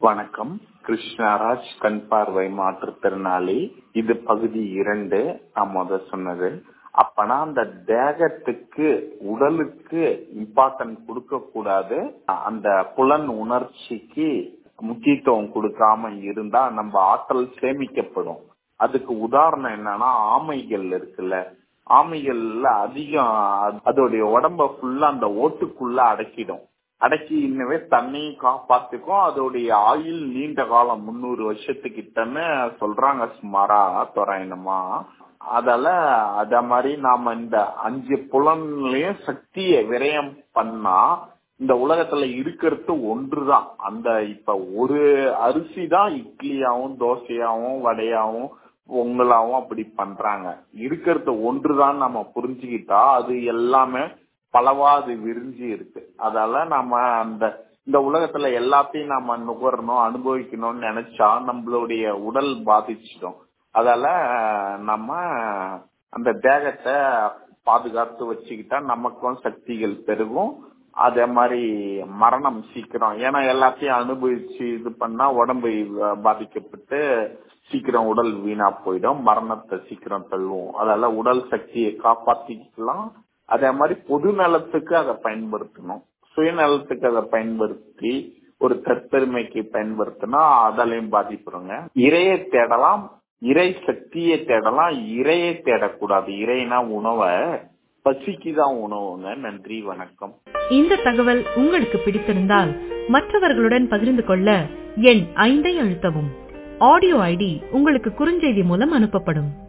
வணக்கம் கிருஷ்ணராஜ் கண் பார்வை மாற்றுத்திறனாளி இது பகுதி இரண்டு நான் முத சொன்னது அப்பனா அந்த தேகத்துக்கு உடலுக்கு இம்பார்ட்டன்ட் கொடுக்க கூடாது அந்த புலன் உணர்ச்சிக்கு முக்கியத்துவம் கொடுக்காம இருந்தா நம்ம ஆற்றல் சேமிக்கப்படும் அதுக்கு உதாரணம் என்னன்னா ஆமைகள் இருக்குல்ல ஆமைகள்ல அதிகம் அதோடைய உடம்ப ஃபுல்லா அந்த ஓட்டுக்குள்ள அடக்கிடும் அடக்கி இன்னவே தண்ணியும் காப்பாத்துக்கும் அதோடைய ஆயுள் நீண்ட காலம் முன்னூறு வருஷத்துக்கிட்டன்னு சொல்றாங்க சுமாரா தோராயணமா அதால அத மாதிரி நாம இந்த அஞ்சு புலன்லயும் சக்தியை விரயம் பண்ணா இந்த உலகத்துல இருக்கிறது ஒன்றுதான் அந்த இப்ப ஒரு அரிசி தான் இட்லியாவும் தோசையாவும் வடையாவும் பொங்கலாவும் அப்படி பண்றாங்க இருக்கிறது ஒன்றுதான் நம்ம புரிஞ்சுக்கிட்டா அது எல்லாமே பலவா அது விரிஞ்சு இருக்கு அதால நம்ம அந்த இந்த உலகத்துல எல்லாத்தையும் நாம நுகரணும் அனுபவிக்கணும்னு நினைச்சா நம்மளுடைய உடல் பாதிச்சிடும் அதால நம்ம அந்த தேகத்தை பாதுகாத்து வச்சுக்கிட்டா நமக்கும் சக்திகள் பெருகும் அதே மாதிரி மரணம் சீக்கிரம் ஏன்னா எல்லாத்தையும் அனுபவிச்சு இது பண்ணா உடம்பு பாதிக்கப்பட்டு சீக்கிரம் உடல் வீணா போயிடும் மரணத்தை சீக்கிரம் தள்ளுவோம் அதால உடல் சக்தியை காப்பாத்திக்கலாம் அதே மாதிரி பொது நலத்துக்கு அதை பயன்படுத்தணும் சுயநலத்துக்கு அதை பயன்படுத்தி ஒரு தற்பெருமைக்கு பயன்படுத்தினா அதலையும் பாதிப்புறங்க இறையை தேடலாம் இறை சக்தியை தேடலாம் இறையை தேடக்கூடாது இறைனா உணவை பசிக்கு தான் உணவுங்க நன்றி வணக்கம் இந்த தகவல் உங்களுக்கு பிடித்திருந்தால் மற்றவர்களுடன் பகிர்ந்து கொள்ள எண் ஐந்தை அழுத்தவும் ஆடியோ ஐடி உங்களுக்கு குறுஞ்செய்தி மூலம் அனுப்பப்படும்